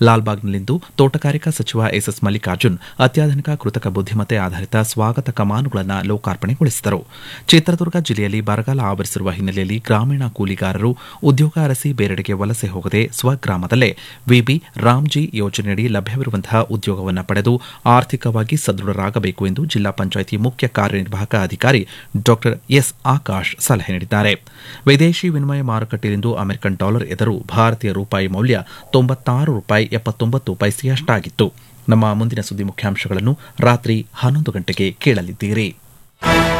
ಲಾಲ್ಬಾಗ್ನಲ್ಲಿಂದು ತೋಟಗಾರಿಕಾ ಸಚಿವ ಎಸ್ಎಸ್ ಮಲ್ಲಿಕಾರ್ಜುನ್ ಅತ್ಯಾಧುನಿಕ ಕೃತಕ ಬುದ್ದಿಮತ್ತೆ ಆಧಾರಿತ ಸ್ವಾಗತ ಕಮಾನುಗಳನ್ನು ಲೋಕಾರ್ಪಣೆಗೊಳಿಸಿದರು ಚಿತ್ರದುರ್ಗ ಜಿಲ್ಲೆಯಲ್ಲಿ ಬರಗಾಲ ಆವರಿಸಿರುವ ಹಿನ್ನೆಲೆಯಲ್ಲಿ ಗ್ರಾಮೀಣ ಕೂಲಿಗಾರರು ಉದ್ಯೋಗ ಅರಸಿ ಬೇರೆಡೆಗೆ ವಲಸೆ ಹೋಗದೆ ಸ್ವಗ್ರಾಮದಲ್ಲೇ ವಿಬಿ ರಾಮ್ಜಿ ಯೋಜನೆಯಡಿ ಲಭ್ಯವಿರುವಂತಹ ಉದ್ಯೋಗವನ್ನು ಪಡೆದು ಆರ್ಥಿಕವಾಗಿ ಸದೃಢರಾಗಬೇಕು ಎಂದು ಜಿಲ್ಲಾ ಪಂಚಾಯಿತಿ ಮುಖ್ಯ ಕಾರ್ಯನಿರ್ವಾಹಕ ಅಧಿಕಾರಿ ಡಾ ಎಸ್ ಆಕಾಶ್ ಸಲಹೆ ನೀಡಿದ್ದಾರೆ ವಿದೇಶಿ ವಿನಿಮಯ ಮಾರುಕಟ್ಟೆಯಲ್ಲಿಂದು ಅಮೆರಿಕನ್ ಡಾಲರ್ ಎದುರು ಭಾರತೀಯ ರೂಪಾಯಿ ಮೌಲ್ಯ ತೊಂಬತ್ತಾರು ರೂಪಾಯಿ ಎಪ್ಪತ್ತೊಂಬತ್ತು ಪೈಸೆಯಷ್ಟಾಗಿತ್ತು ನಮ್ಮ ಮುಂದಿನ ಸುದ್ದಿ ಮುಖ್ಯಾಂಶಗಳನ್ನು ರಾತ್ರಿ ಹನ್ನೊಂದು ಗಂಟೆಗೆ ಕೇಳಲಿದ್ದೀರಿ